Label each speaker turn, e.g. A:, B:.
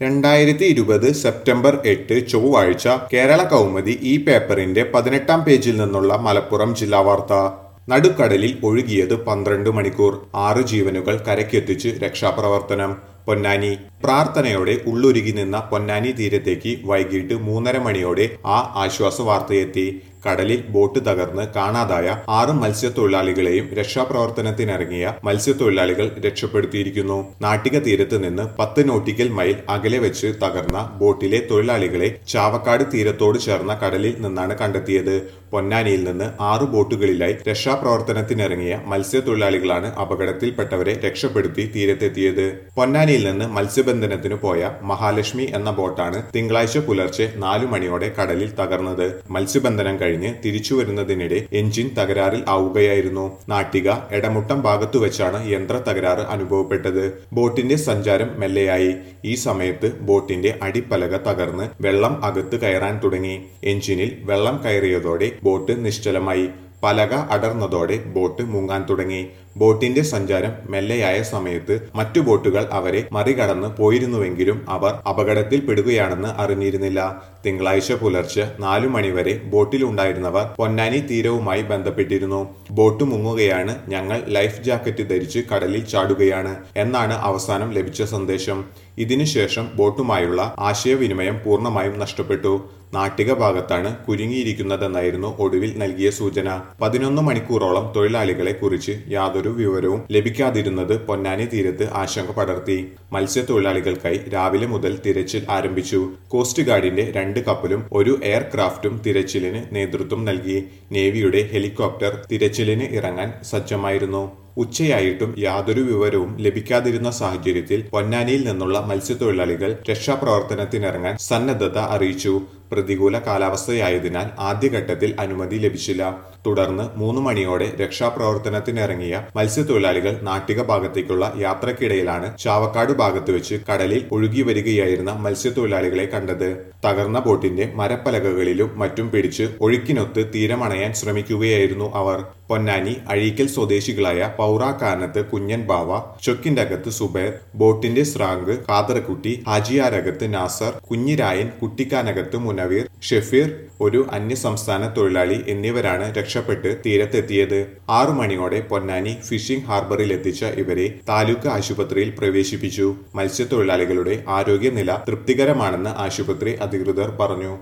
A: രണ്ടായിരത്തി ഇരുപത് സെപ്റ്റംബർ എട്ട് ചൊവ്വാഴ്ച കേരള കൗമുദി ഈ പേപ്പറിന്റെ പതിനെട്ടാം പേജിൽ നിന്നുള്ള മലപ്പുറം ജില്ലാ വാർത്ത നടുക്കടലിൽ ഒഴുകിയത് പന്ത്രണ്ട് മണിക്കൂർ ആറ് ജീവനുകൾ കരയ്ക്കെത്തിച്ച് രക്ഷാപ്രവർത്തനം പൊന്നാനി പ്രാർത്ഥനയോടെ ഉള്ളുരുകി നിന്ന പൊന്നാനി തീരത്തേക്ക് വൈകിട്ട് മൂന്നര മണിയോടെ ആ ആശ്വാസ വാർത്തയെത്തി കടലിൽ ബോട്ട് തകർന്ന് കാണാതായ ആറ് മത്സ്യത്തൊഴിലാളികളെയും രക്ഷാപ്രവർത്തനത്തിനിറങ്ങിയ മത്സ്യത്തൊഴിലാളികൾ രക്ഷപ്പെടുത്തിയിരിക്കുന്നു നാട്ടിക തീരത്ത് നിന്ന് പത്ത് നോട്ടിക്കൽ മൈൽ അകലെ വെച്ച് തകർന്ന ബോട്ടിലെ തൊഴിലാളികളെ ചാവക്കാട് തീരത്തോട് ചേർന്ന കടലിൽ നിന്നാണ് കണ്ടെത്തിയത് പൊന്നാനിയിൽ നിന്ന് ആറ് ബോട്ടുകളിലായി രക്ഷാപ്രവർത്തനത്തിനിറങ്ങിയ മത്സ്യത്തൊഴിലാളികളാണ് അപകടത്തിൽപ്പെട്ടവരെ രക്ഷപ്പെടുത്തി തീരത്തെത്തിയത് പൊന്നാനിയിൽ നിന്ന് മത്സ്യബന്ധനത്തിനു പോയ മഹാലക്ഷ്മി എന്ന ബോട്ടാണ് തിങ്കളാഴ്ച പുലർച്ചെ നാലു മണിയോടെ കടലിൽ തകർന്നത് മത്സ്യബന്ധനം കഴിഞ്ഞ് തിരിച്ചു വരുന്നതിനിടെ എഞ്ചിൻ തകരാറിൽ ആവുകയായിരുന്നു നാട്ടിക എടമുട്ടം ഭാഗത്തു വെച്ചാണ് യന്ത്ര തകരാറ് അനുഭവപ്പെട്ടത് ബോട്ടിന്റെ സഞ്ചാരം മെല്ലെയായി ഈ സമയത്ത് ബോട്ടിന്റെ അടിപ്പലക തകർന്ന് വെള്ളം അകത്ത് കയറാൻ തുടങ്ങി എഞ്ചിനിൽ വെള്ളം കയറിയതോടെ ബോട്ട് നിശ്ചലമായി പലക അടർന്നതോടെ ബോട്ട് മുങ്ങാൻ തുടങ്ങി ബോട്ടിന്റെ സഞ്ചാരം മെല്ലെയായ സമയത്ത് മറ്റു ബോട്ടുകൾ അവരെ മറികടന്ന് പോയിരുന്നുവെങ്കിലും അവർ അപകടത്തിൽ പെടുകയാണെന്ന് അറിഞ്ഞിരുന്നില്ല തിങ്കളാഴ്ച പുലർച്ചെ നാലു മണിവരെ ബോട്ടിലുണ്ടായിരുന്നവർ പൊന്നാനി തീരവുമായി ബന്ധപ്പെട്ടിരുന്നു ബോട്ട് മുങ്ങുകയാണ് ഞങ്ങൾ ലൈഫ് ജാക്കറ്റ് ധരിച്ച് കടലിൽ ചാടുകയാണ് എന്നാണ് അവസാനം ലഭിച്ച സന്ദേശം ഇതിനുശേഷം ബോട്ടുമായുള്ള ആശയവിനിമയം പൂർണ്ണമായും നഷ്ടപ്പെട്ടു നാട്ടിക ഭാഗത്താണ് കുരുങ്ങിയിരിക്കുന്നതെന്നായിരുന്നു ഒടുവിൽ നൽകിയ സൂചന പതിനൊന്ന് മണിക്കൂറോളം തൊഴിലാളികളെ കുറിച്ച് യാതൊരു വിവരവും ലഭിക്കാതിരുന്നത് പൊന്നാനി തീരത്ത് ആശങ്ക പടർത്തി മത്സ്യത്തൊഴിലാളികൾക്കായി രാവിലെ മുതൽ തിരച്ചിൽ ആരംഭിച്ചു കോസ്റ്റ് ഗാർഡിന്റെ രണ്ട് കപ്പലും ഒരു എയർക്രാഫ്റ്റും തിരച്ചിലിന് നേതൃത്വം നൽകി നേവിയുടെ ഹെലികോപ്റ്റർ തിരച്ചിലിന് ഇറങ്ങാൻ സജ്ജമായിരുന്നു ഉച്ചയായിട്ടും യാതൊരു വിവരവും ലഭിക്കാതിരുന്ന സാഹചര്യത്തിൽ പൊന്നാനിയിൽ നിന്നുള്ള മത്സ്യത്തൊഴിലാളികൾ രക്ഷാപ്രവർത്തനത്തിനിറങ്ങാൻ സന്നദ്ധത അറിയിച്ചു പ്രതികൂല കാലാവസ്ഥയായതിനാൽ ആദ്യഘട്ടത്തിൽ അനുമതി ലഭിച്ചില്ല തുടർന്ന് മൂന്ന് മണിയോടെ രക്ഷാപ്രവർത്തനത്തിനിറങ്ങിയ മത്സ്യത്തൊഴിലാളികൾ നാട്ടിക ഭാഗത്തേക്കുള്ള യാത്രക്കിടയിലാണ് ചാവക്കാട് ഭാഗത്ത് വെച്ച് കടലിൽ ഒഴുകി വരികയായിരുന്ന മത്സ്യത്തൊഴിലാളികളെ കണ്ടത് തകർന്ന ബോട്ടിന്റെ മരപ്പലകകളിലും മറ്റും പിടിച്ച് ഒഴുക്കിനൊത്ത് തീരമണയാൻ ശ്രമിക്കുകയായിരുന്നു അവർ പൊന്നാനി അഴീക്കൽ സ്വദേശികളായ പൗറാക്കാനത്ത് കുഞ്ഞൻ ബാവ ചൊക്കിന്റെ അകത്ത് സുബൈർ ബോട്ടിന്റെ സ്രാങ്ക് കാതറക്കുട്ടി ഹാജിയാരകത്ത് നാസർ കുഞ്ഞിരായൻ കുട്ടിക്കാനകത്ത് മുനവീർ ഷെഫീർ ഒരു അന്യസംസ്ഥാന തൊഴിലാളി എന്നിവരാണ് രക്ഷപ്പെട്ട് തീരത്തെത്തിയത് ആറു മണിയോടെ പൊന്നാനി ഫിഷിംഗ് ഹാർബറിൽ എത്തിച്ച ഇവരെ താലൂക്ക് ആശുപത്രിയിൽ പ്രവേശിപ്പിച്ചു മത്സ്യത്തൊഴിലാളികളുടെ ആരോഗ്യനില തൃപ്തികരമാണെന്ന് ആശുപത്രി അധികൃതർ പറഞ്ഞു